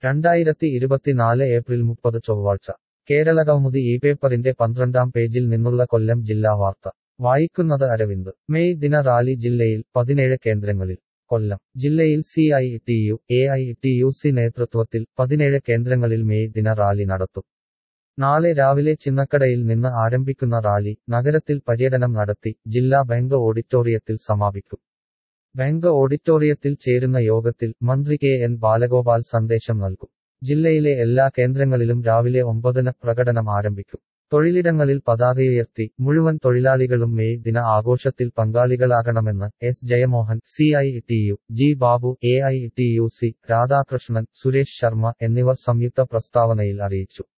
രണ്ടായിരത്തി ഇരുപത്തിനാല് ഏപ്രിൽ മുപ്പത് ചൊവ്വാഴ്ച കേരളകൗമുദി ഈ പേപ്പറിന്റെ പന്ത്രണ്ടാം പേജിൽ നിന്നുള്ള കൊല്ലം ജില്ലാ വാർത്ത വായിക്കുന്നത് അരവിന്ദ് മെയ് ദിന റാലി ജില്ലയിൽ പതിനേഴ് കേന്ദ്രങ്ങളിൽ കൊല്ലം ജില്ലയിൽ C I T U A I T U C നേതൃത്വത്തിൽ പതിനേഴ് കേന്ദ്രങ്ങളിൽ മെയ് ദിന റാലി നടത്തും നാളെ രാവിലെ ചിന്നക്കടയിൽ നിന്ന് ആരംഭിക്കുന്ന റാലി നഗരത്തിൽ പര്യടനം നടത്തി ജില്ലാ ബാങ്ക് ഓഡിറ്റോറിയത്തിൽ സമാപിക്കും ബാങ്ക് ഓഡിറ്റോറിയത്തിൽ ചേരുന്ന യോഗത്തിൽ മന്ത്രി കെ എൻ ബാലഗോപാൽ സന്ദേശം നൽകും ജില്ലയിലെ എല്ലാ കേന്ദ്രങ്ങളിലും രാവിലെ ഒമ്പതിന് പ്രകടനം ആരംഭിക്കും തൊഴിലിടങ്ങളിൽ പതാകയുയർത്തി മുഴുവൻ തൊഴിലാളികളും മെയ് ദിന ആഘോഷത്തിൽ പങ്കാളികളാകണമെന്ന് S Jayamohan C I T U G Babu A I T U C Radhakrishnan Suresh Sharma എന്നിവർ സംയുക്ത പ്രസ്താവനയിൽ അറിയിച്ചു